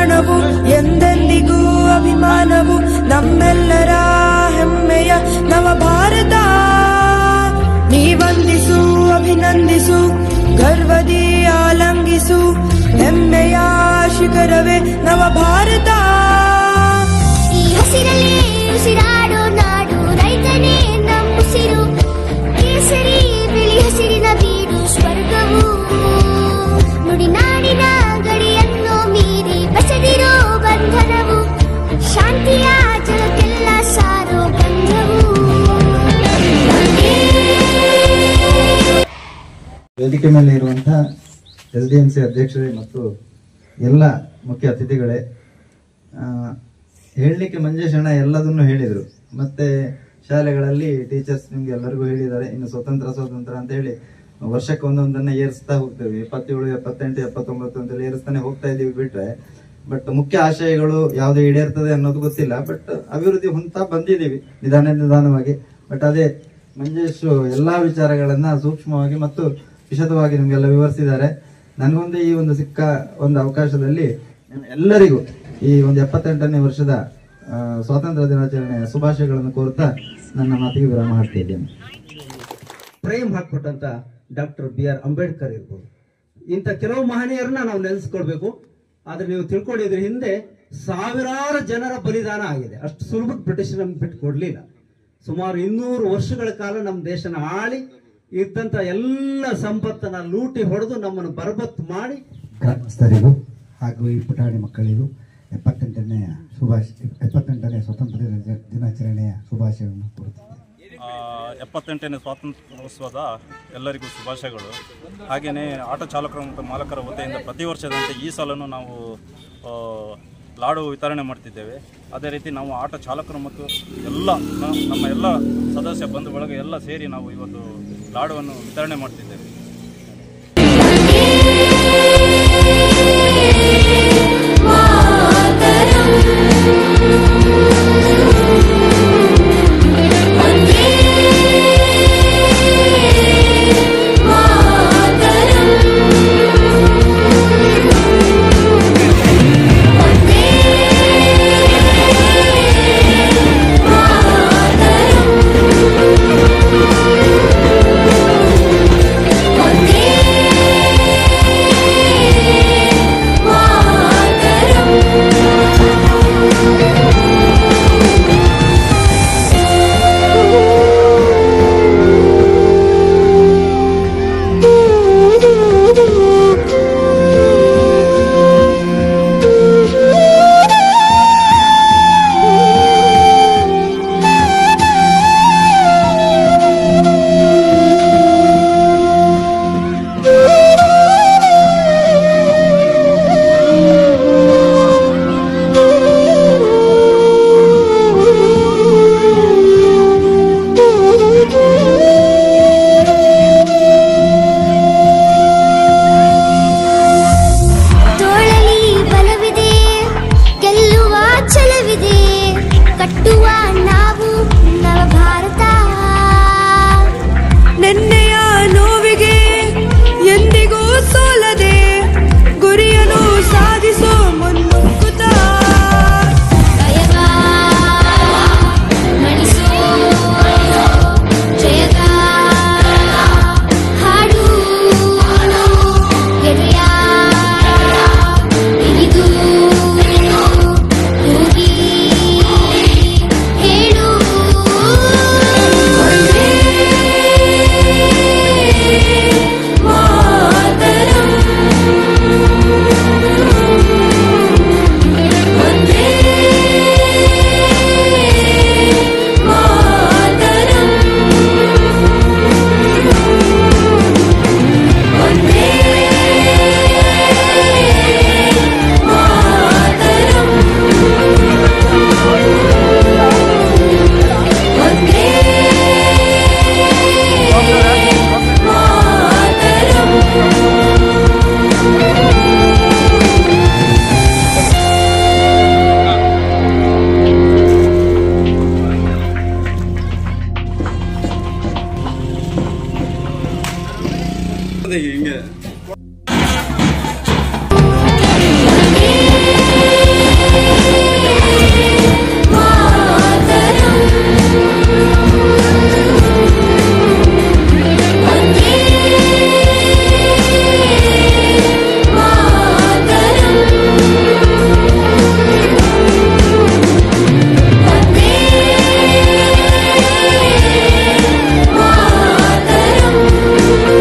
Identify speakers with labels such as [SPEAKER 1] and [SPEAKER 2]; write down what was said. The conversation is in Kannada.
[SPEAKER 1] ಪ್ರಾಣವು ಎಂದೆಂದಿಗೂ ಅಭಿಮಾನವು ನಮ್ಮೆಲ್ಲರ ಹೆಮ್ಮೆಯ ನವ ಭಾರತ ನೀ ವಂದಿಸು ಅಭಿನಂದಿಸು ಗರ್ವದಿ ಆಲಂಗಿಸು ಹೆಮ್ಮೆಯ ಶಿಖರವೇ ನವ ಭಾರತ
[SPEAKER 2] ಈ ಹಸಿರಲ್ಲೇ ಉಸಿರಾಡೋ ನಾಡು ರೈತನೇ ನಮ್ಮುಸಿರು ಕೇಸರಿ ಬಿಳಿ ಹಸಿರಿನ ಬೀಡು ಸ್ವರ್ಗವು ನುಡಿನಾಡಿನ ಗಡಿಯನ್ನು ಮೀರಿ ಬಸದಿರೋ ಬಂಧನವು ಶಾಂತಿಯ ಜಗಕ್ಕೆಲ್ಲ ಸಾರೋ ಬಂಧವು
[SPEAKER 3] ವೇದಿಕೆ ಮೇಲೆ ಇರುವಂತಹ ಎಸ್ ಡಿ ಎಂ ಸಿ ಅಧ್ಯಕ್ಷರೇ ಮತ್ತು ಎಲ್ಲ ಮುಖ್ಯ ಅತಿಥಿಗಳೇ ಆ, ಹೇಳಲಿಕ್ಕೆ ಮಂಜೇಶಣ್ಣ ಎಲ್ಲದನ್ನು ಹೇಳಿದರು ಮತ್ತೆ ಶಾಲೆಗಳಲ್ಲಿ ಟೀಚರ್ಸ್ ನಿಮ್ಗೆ ಎಲ್ಲರಿಗೂ ಹೇಳಿದ್ದಾರೆ ಇನ್ನು ಸ್ವತಂತ್ರ ಸ್ವತಂತ್ರ ಅಂತ ಹೇಳಿ ವರ್ಷಕ್ಕೆ ಒಂದೊಂದನ್ನ ಏರಿಸ್ತಾ ಹೋಗ್ತೇವೆ ಎಪ್ಪತ್ತೇಳು ಎಪ್ಪತ್ತೆಂಟು ಎಪ್ಪತ್ತೊಂಬತ್ತು ಅಂತೇಳಿ ಏರಿಸ್ತಾನೆ ಹೋಗ್ತಾ ಇದೀವಿ ಬಿಟ್ರೆ ಬಟ್ ಮುಖ್ಯ ಆಶಯಗಳು ಯಾವ್ದು ಈಡೇರ್ತದೆ ಅನ್ನೋದು ಗೊತ್ತಿಲ್ಲ ಬಟ್ ಅಭಿವೃದ್ಧಿ ಹೊಂದ್ತಾ ಬಂದಿದ್ದೀವಿ ನಿಧಾನ ನಿಧಾನವಾಗಿ ಬಟ್ ಅದೇ ಮಂಜೇಶ್ ಎಲ್ಲಾ ವಿಚಾರಗಳನ್ನ ಸೂಕ್ಷ್ಮವಾಗಿ ಮತ್ತು ವಿಶದವಾಗಿ ನಿಮ್ಗೆಲ್ಲ ವಿವರಿಸಿದ್ದಾರೆ ನನಗೊಂದು ಈ ಒಂದು ಸಿಕ್ಕ ಒಂದು ಅವಕಾಶದಲ್ಲಿ ಎಲ್ಲರಿಗೂ ಈ ಒಂದು ಎಪ್ಪತ್ತೆಂಟನೇ ವರ್ಷದ ಆ, ಸ್ವಾತಂತ್ರ್ಯ ದಿನಾಚರಣೆಯ ಶುಭಾಶಯಗಳನ್ನು ಕೋರುತ್ತಾ ನನ್ನ ಮಾತಿಗೆ ವಿರಾಮ ಹಾಡ್ತಾ ಇದ್ದೇನೆ
[SPEAKER 4] ಫ್ರೇಮ್ ಹಾಕ್ಕೊಟ್ಟಂತ ಡಾಕ್ಟರ್ ಬಿ ಆರ್ ಅಂಬೇಡ್ಕರ್ ಇರ್ಬೋದು ಇಂಥ ಕೆಲವು ಮಹನೀಯರನ್ನ ನಾವು ನೆನೆಸ್ಕೊಳ್ಬೇಕು ಆದ್ರೆ ನೀವು ತಿಳ್ಕೊಂಡಿದ್ರ ಹಿಂದೆ ಸಾವಿರಾರು ಜನರ ಬಲಿದಾನ ಆಗಿದೆ ಅಷ್ಟು ಸುಲಭಕ್ಕೆ ಬ್ರಿಟಿಷ್ ನಮ್ಗೆ ಬಿಟ್ಟು ಕೊಡ್ಲಿಲ್ಲ ಸುಮಾರು ಇನ್ನೂರು ವರ್ಷಗಳ ಕಾಲ ನಮ್ಮ ದೇಶನ ಆಳಿ ಇದ್ದಂತ ಎಲ್ಲ ಸಂಪತ್ತನ್ನ ಲೂಟಿ ಹೊಡೆದು ನಮ್ಮನ್ನು ಬರಬತ್ತು ಮಾಡಿ
[SPEAKER 5] ಗ್ರಾಮಸ್ಥರಿಗೂ ಹಾಗೂ ಈ ಪುಟಾಣಿ ಮಕ್ಕಳಿಗೂ ಎಪ್ಪತ್ತೆಂಟನೆಯ ಶುಭಾಶಯ ಎಪ್ಪತ್ತೆಂಟನೇ ಸ್ವಾತಂತ್ರ್ಯ ದಿನ- ದಿನಾಚರಣೆಯ ಶುಭಾಶಯವನ್ನು ಕೋರುತ್ತೇನೆ
[SPEAKER 6] ಆ, ಎಪ್ಪತ್ತೆಂಟನೇ ಸ್ವಾತಂತ್ರ್ಯೋತ್ಸವದ ಎಲ್ಲರಿಗೂ ಶುಭಾಶಯಗಳು ಹಾಗೆಯೇ ಆಟೋ ಚಾಲಕರ ಮತ್ತು ಮಾಲಕರ ವತಿಯಿಂದ ಪ್ರತಿ ವರ್ಷದಂತೆ ಈ ಸಲನೂ ನಾವು ಆ, ಲಾಡು ವಿತರಣೆ ಮಾಡ್ತಿದ್ದೇವೆ ಅದೇ ರೀತಿ ನಾವು ಆಟೋ ಚಾಲಕರು ಮತ್ತು ಎಲ್ಲ ನ- ನಮ್ಮ ಎಲ್ಲ ಸದಸ್ಯ ಬಂಧು ಬಳಗ ಎಲ್ಲ ಸೇರಿ ನಾವು ಇವತ್ತು ಲಾಡುವನ್ನು ವಿತರಣೆ ಮಾಡ್ತಿದ್ದೇವೆ
[SPEAKER 2] ತೋಳಲಿ ಬಲವಿದೆ ಗೆಲ್ಲುವ ಛಲವಿದೆ ಕಟ್ಟುವ ನಾವು ನವ ಭಾರತ
[SPEAKER 1] ನೆನ್ನೆಯ ನೋವಿಗೆ ಎಂದಿಗೂ ಸೋಲದೆ ಗುರಿಯನ್ನು ಸಾಧಿಸೋ ಮುನ್ನುಗ್ಗುತ್ತ
[SPEAKER 2] ಭಯವ ಮಣಿಸೋ ಜಯದ ಹಾಡು ಗೆಳೆಯ ಹಿಡಿದು ಕೂಗಿ ಹೇಳು ಮಾತರಂ ಒಂದೇ ಮಾತರಂ ಒಂದೇ ಮಾತರಂ ಒಂದೇ ಮಾತರಂ
[SPEAKER 6] ಹಿಂಗೆ